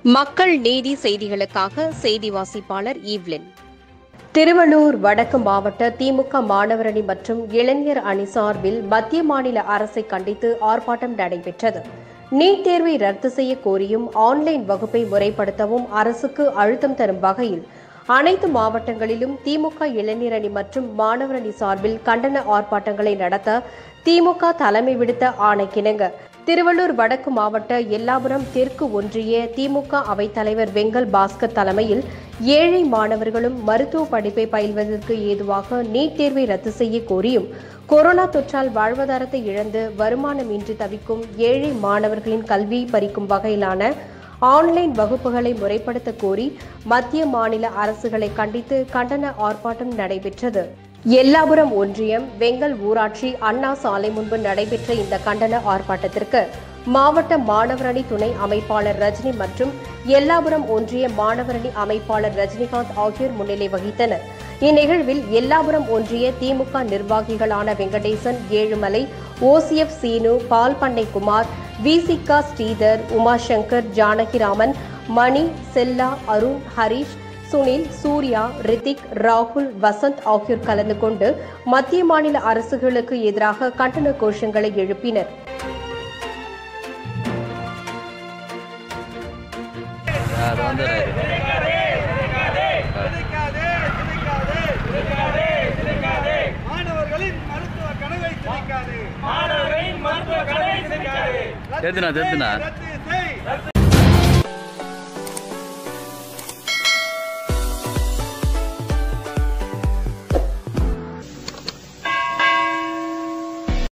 மக்கள் நீதி செய்திகளுக்காக செய்தி வாசிப்பாளர் ஈவ்லின் திருவள்ளூர் வடக்கு மாவட்ட திமுக மாணவரணி மற்றும் இளைஞர் அணி சார்பில் மத்திய மாநில அரசை கண்டித்து ஆர்ப்பாட்டம் நடைபெற்றது நீட் தேர்வை ரத்து செய்ய கோரியும் ஆன்லைன் வகுப்பை முறைப்படுத்தவும் அரசுக்கு அழுத்தம் தரும் வகையில் அனைத்து மாவட்டங்களிலும் திமுக இளைஞர் அணி மற்றும் மாணவரணி சார்பில் கண்டன ஆர்ப்பாட்டங்களை நடத்த திமுக தலைமை விடுத்த ஆணைக்கிணங்க திருவள்ளூர் வடக்கு மாவட்ட எல்லாபுரம் தெற்கு ஒன்றிய திமுக அவைத்தலைவர் வெங்கல் பாஸ்கர் தலைமையில் ஏழை மாணவர்களும் மருத்துவ படிப்பை பயில்வதற்கு ஏதுவாக நீட் தேர்வை ரத்து செய்ய கோரியும் கொரோனா தொற்றால் வாழ்வாதாரத்தை இழந்து வருமானமின்றி தவிக்கும் ஏழை மாணவர்களின் கல்வி பறிக்கும் வகையிலான ஆன்லைன் வகுப்புகளை முறைப்படுத்த கோரி மத்திய மாநில அரசுகளை கண்டித்து கண்டன ஆர்ப்பாட்டம் நடைபெற்றது எல்லாபுரம் ஒன்றியம் வெங்கல் ஊராட்சி அண்ணா சாலை முன்பு நடைபெற்ற இந்த கண்டன ஆர்ப்பாட்டத்திற்கு மாவட்ட மாணவரணி துணை அமைப்பாளர் ரஜினி மற்றும் எல்லாபுரம் ஒன்றிய மாணவரணி அமைப்பாளர் ரஜினிகாந்த் ஆகியோர் முன்னிலை வகித்தனர் இந்நிகழ்வில் எல்லாபுரம் ஒன்றிய திமுக நிர்வாகிகளான வெங்கடேசன் ஏழுமலை ஓசிஎஃப் சீனு பால் பண்ணை குமார் விசிகா ஸ்ரீதர் உமாசங்கர் ஜானகிராமன் மணி செல்லா அருண் ஹரிஷ் சுனில் சூர்யா ரித்திக் ராகுல் வசந்த் ஆகியோர் கலந்து கொண்டு மத்திய மாநில அரசுகளுக்கு எதிராக கண்டன கோஷங்களை எழுப்பினர் அது வந்து மாணவர்களின் மருத்துவ கனவை திணிக்காது மாணவர்களின் மருத்துவ கனவை சிதைக்காது தெரிதுண்ணா தெரிதுண்ணா ரத்து